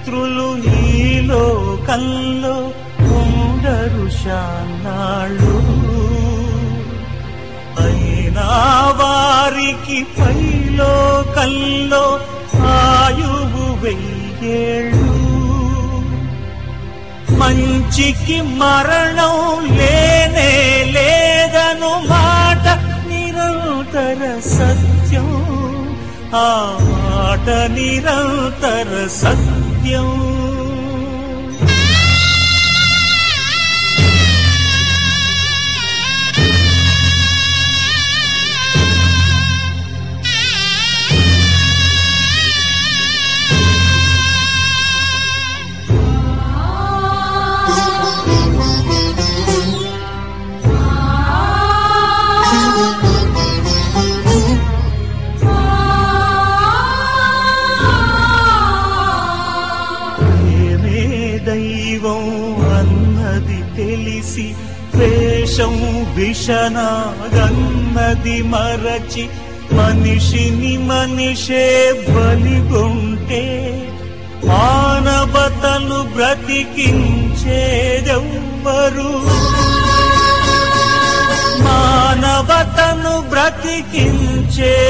మిత్రులు ఈ లోకంలో ఉండరు శాన్నాళ్ళు అయినా వారికి పైలోకంలో ఆయువు వెయ్యేళ్ళు మంచికి మరణం లేనే లేదను మాట నిరంతర సత్యం ఆ మాట నిరంతర సత్యం ప్రేమే దైవం అన్నది తెలిసి వేషం విషనాగన్నది మరచి మనిషిని మనిషే బలిగొంటే మానవతను బ్రతికించేదెవ్వరు మానవతను బ్రతికించే